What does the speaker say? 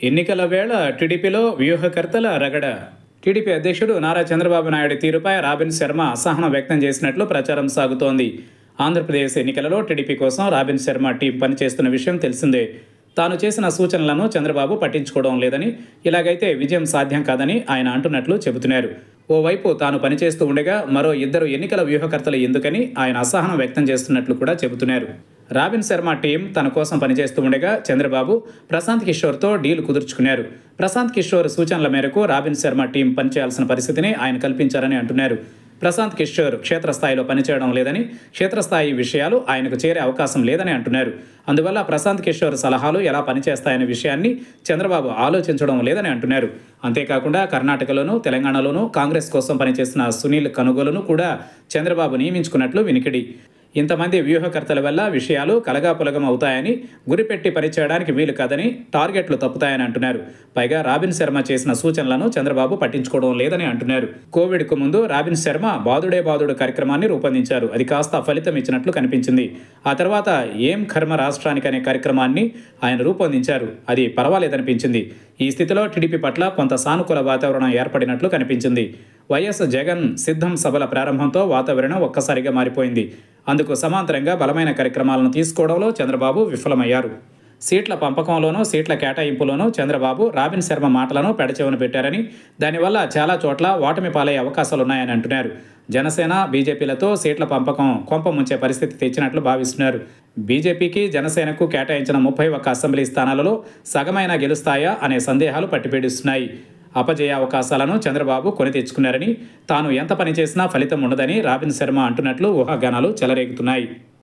ఎన్నికల వేళ టీడీపీలో వ్యూహకర్తల రగడ టీడీపీ అధ్యక్షుడు నారా చంద్రబాబు నాయుడు తీరుపై రాబిన్ శర్మ అసహనం వ్యక్తం చేసినట్లు ప్రచారం సాగుతోంది ఆంధ్రప్రదేశ్ ఎన్నికలలో టీడీపీ కోసం రాబిన్ శర్మ టీం పనిచేస్తున్న విషయం తెలిసిందే తాను చేసిన సూచనలను చంద్రబాబు పట్టించుకోవడం లేదని ఇలాగైతే విజయం సాధ్యం కాదని ఆయన అంటున్నట్లు చెబుతున్నారు ఓవైపు తాను పనిచేస్తూ ఉండగా మరో ఇద్దరు ఎన్నికల వ్యూహకర్తలు ఎందుకని ఆయన అసహనం వ్యక్తం చేస్తున్నట్లు కూడా చెబుతున్నారు రాబిన్ శర్మ టీం తన కోసం పనిచేస్తూ ఉండగా చంద్రబాబు ప్రశాంత్ కిషోర్తో డీల్ కుదుర్చుకున్నారు ప్రశాంత్ కిషోర్ సూచనల మేరకు రాబిన్ శర్మ టీం పనిచేయాల్సిన పరిస్థితిని ఆయన కల్పించారని అంటున్నారు ప్రశాంత్ కిషోర్ క్షేత్రస్థాయిలో పనిచేయడం లేదని క్షేత్రస్థాయి విషయాలు ఆయనకు చేరే అవకాశం లేదని అంటున్నారు అందువల్ల ప్రశాంత్ కిషోర్ సలహాలు ఎలా పనిచేస్తాయనే విషయాన్ని చంద్రబాబు ఆలోచించడం లేదని అంటున్నారు అంతేకాకుండా కర్ణాటకలోనూ తెలంగాణలోనూ కాంగ్రెస్ కోసం పనిచేసిన సునీల్ కనుగోలును కూడా చంద్రబాబు నియమించుకున్నట్లు వినికిడి ఇంతమంది వ్యూహకర్తల వల్ల విషయాలు కలగాపులగం అవుతాయని గురిపెట్టి పనిచేయడానికి వీలు కాదని టార్గెట్లు తప్పుతాయని అంటున్నారు పైగా రాబిన్ శర్మ చేసిన సూచనలను చంద్రబాబు పట్టించుకోవడం లేదని అంటున్నారు కోవిడ్కు ముందు రాబిన్ శర్మ బాదుడే బాదుడు కార్యక్రమాన్ని రూపొందించారు అది కాస్త ఫలితం ఇచ్చినట్లు కనిపించింది ఆ తర్వాత ఏం కర్మ రాష్ట్రానికి అనే కార్యక్రమాన్ని ఆయన రూపొందించారు అది పర్వాలేదనిపించింది ఈ స్థితిలో టీడీపీ పట్ల కొంత సానుకూల వాతావరణం ఏర్పడినట్లు కనిపించింది వైఎస్ జగన్ సిద్ధం సభల ప్రారంభంతో వాతావరణం ఒక్కసారిగా మారిపోయింది అందుకు సమాంతరంగా బలమైన కార్యక్రమాలను తీసుకోవడంలో చంద్రబాబు విఫలమయ్యారు సీట్ల పంపకంలోనూ సీట్ల కేటాయింపులోనూ చంద్రబాబు రాబిన్ శర్మ మాటలను పెడచెవిన పెట్టారని దానివల్ల చాలా చోట్ల ఓటమి పాలయ్యే అవకాశాలున్నాయని అంటున్నారు జనసేన బీజేపీలతో సీట్ల పంపకం కొంప ముంచే పరిస్థితి తెచ్చినట్లు భావిస్తున్నారు బీజేపీకి జనసేనకు కేటాయించిన ముప్పై ఒక్క అసెంబ్లీ స్థానాలలో సగమైన గెలుస్తాయా అనే సందేహాలు పట్టిపీడిస్తున్నాయి అపజయ అవకాశాలను చంద్రబాబు కొని తెచ్చుకున్నారని తాను ఎంత పని చేసినా ఫలితం ఉండదని రాబిన్ శర్మ అంటున్నట్లు ఊహాగానాలు చెలరేగుతున్నాయి